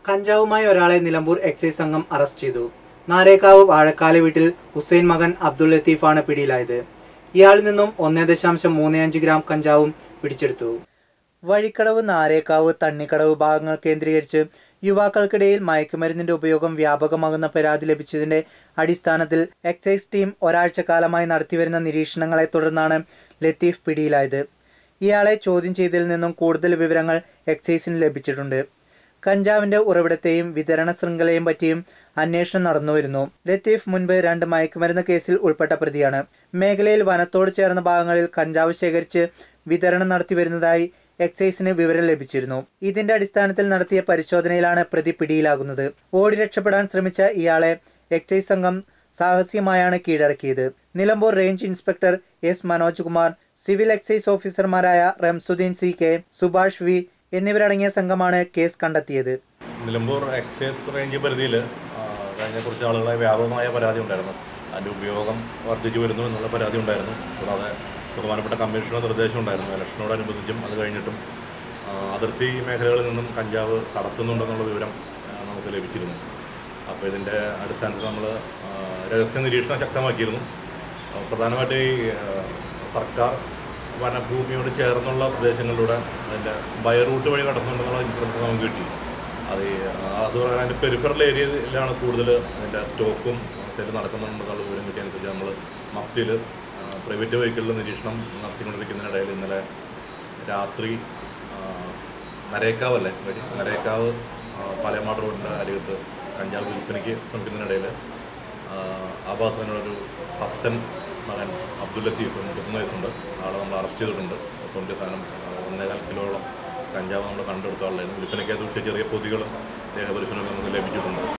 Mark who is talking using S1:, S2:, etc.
S1: കഞ്ചാവുമായി ഒരാളെ നിലമ്പൂർ എക്സൈസ് സംഘം അറസ്റ്റ് ചെയ്തു നാരേക്കാവ് വാഴക്കാല വീട്ടിൽ ഹുസൈൻ മകൻ അബ്ദുൾ ലത്തീഫാണ് പിടിയിലായത് ഇയാളിൽ നിന്നും ഒന്നേ ദശാംശം മൂന്ന് അഞ്ച് ഗ്രാം കഞ്ചാവും പിടിച്ചെടുത്തു വഴിക്കടവ് നാരേക്കാവ് തണ്ണിക്കടവ് ഭാഗങ്ങൾ കേന്ദ്രീകരിച്ച് യുവാക്കൾക്കിടയിൽ മയക്കുമരുന്നിന്റെ ഉപയോഗം വ്യാപകമാകുന്ന പരാതി ലഭിച്ചതിന്റെ അടിസ്ഥാനത്തിൽ എക്സൈസ് ടീം ഒരാഴ്ചക്കാലമായി നടത്തിവരുന്ന നിരീക്ഷണങ്ങളെ തുടർന്നാണ് ലത്തീഫ് പിടിയിലായത് ഇയാളെ ചോദ്യം ചെയ്തതിൽ നിന്നും കൂടുതൽ വിവരങ്ങൾ എക്സൈസിന് ലഭിച്ചിട്ടുണ്ട് കഞ്ചാവിന്റെ ഉറവിടത്തെയും വിതരണ ശൃംഖലയും പറ്റിയും അന്വേഷണം നടന്നുവരുന്നു ലത്തീഫ് മുൻപ് രണ്ട് മയക്കുമരുന്ന് കേസിൽ ഉൾപ്പെട്ട പ്രതിയാണ് മേഖലയിൽ വനത്തോട് ചേർന്ന ഭാഗങ്ങളിൽ കഞ്ചാവ് ശേഖരിച്ച് വിതരണം നടത്തിവരുന്നതായി എക്സൈസിന് വിവരം ലഭിച്ചിരുന്നു ഇതിന്റെ അടിസ്ഥാനത്തിൽ നടത്തിയ പരിശോധനയിലാണ് പ്രതി പിടിയിലാകുന്നത് ഓടി രക്ഷപ്പെടാൻ ശ്രമിച്ച ഇയാളെ എക്സൈസ് സംഘം സാഹസ്യമായാണ് കീഴടക്കിയത് Nilambur range inspector S Manoj Kumar civil excise ഓഫീസർമാരായ Ramsuddeen C K Subhash V എന്നിവരടങ്ങിയ സംഘമാണ് കേസ് കണ്ടെത്തിയത്
S2: നിലമ്പൂർ എക്സൈസ് റേഞ്ച് പരിധിയിൽ കഴിഞ്ഞ കുറച്ച് ആളുകളെ വ്യാപകമായ പരാതി ഉണ്ടായിരുന്നു അതിൻ്റെ ഉപയോഗം വർദ്ധിച്ചു വരുന്നു എന്നുള്ള പരാതി ഉണ്ടായിരുന്നു കൂടാതെ ബഹുമാനപ്പെട്ട കമ്മീഷണർ നിർദ്ദേശം ഉണ്ടായിരുന്നു ഇലക്ഷനോടനുബന്ധിച്ചും അത് കഴിഞ്ഞിട്ടും ആ, അതിർത്തി മേഖലകളിൽ നിന്നും കഞ്ചാവ് കടത്തുന്നുണ്ടെന്നുള്ള വിവരം ആ, നമുക്ക് ലഭിച്ചിരുന്നു അപ്പോൾ ഇതിൻ്റെ അടിസ്ഥാനത്തിൽ നമ്മൾ രഹസ്യ നിരീക്ഷണം ശക്തമാക്കിയിരുന്നു ആ, പ്രധാനമായിട്ട് ഈ ആ, സർക്കാർ വനഭൂമിയോട് ചേർന്നുള്ള പ്രദേശങ്ങളിലൂടെ അതിൻ്റെ ബൈ റൂട്ട് വഴി കടത്തുന്നുണ്ടെന്നുള്ള ഇൻഫർമേഷൻ നമുക്ക് കിട്ടി അത് ഈ, ആ, അത് പറയാൻ അതിൻ്റെ പെരിഫറൽ ഏരിയയിലാണ് കൂടുതൽ അതിൻ്റെ സ്റ്റോക്കും സെയിൽ നടക്കുന്നുണ്ടെന്നുള്ള വിവരം കിട്ടിയതനുസരിച്ച് നമ്മൾ മഫ്തിയിൽ പ്രൈവറ്റ് വെഹിക്കിളിൽ നിരീക്ഷണം നടത്തിക്കൊണ്ടിരിക്കുന്നതിനിടയിൽ ഇന്നലെ രാത്രി ആ, നരേക്കാവ് അല്ലേ വഴി നരേക്കാവ് ആ, പാലയമാട് റോഡിൻ്റെ അരികത്ത് കഞ്ചാവ് വിൽപ്പനയ്ക്ക് ശ്രമിക്കുന്നതിനിടയിൽ ആ, ആ ഭാഗത്ത് നിന്നൊരു ഹസൻ മകൻ അബ്ദുൽ ലത്തീഫ് മുപ്പത്തൊന്ന് വയസ്സുണ്ട് ആളെ നമ്മൾ അറസ്റ്റ് ചെയ്തിട്ടുണ്ട് തൊണ്ടി സാധനം ആ, ഒന്നേകാൽ കിലോളം കഞ്ചാവ് നമ്മൾ കണ്ടെടുത്ത ആളായിരുന്നു വിൽപ്പനയ്ക്കകത്ത് ചെറിയ പൊതികളും ദേഹപരിശോധന നമുക്ക് ലഭിച്ചിട്ടുണ്ട്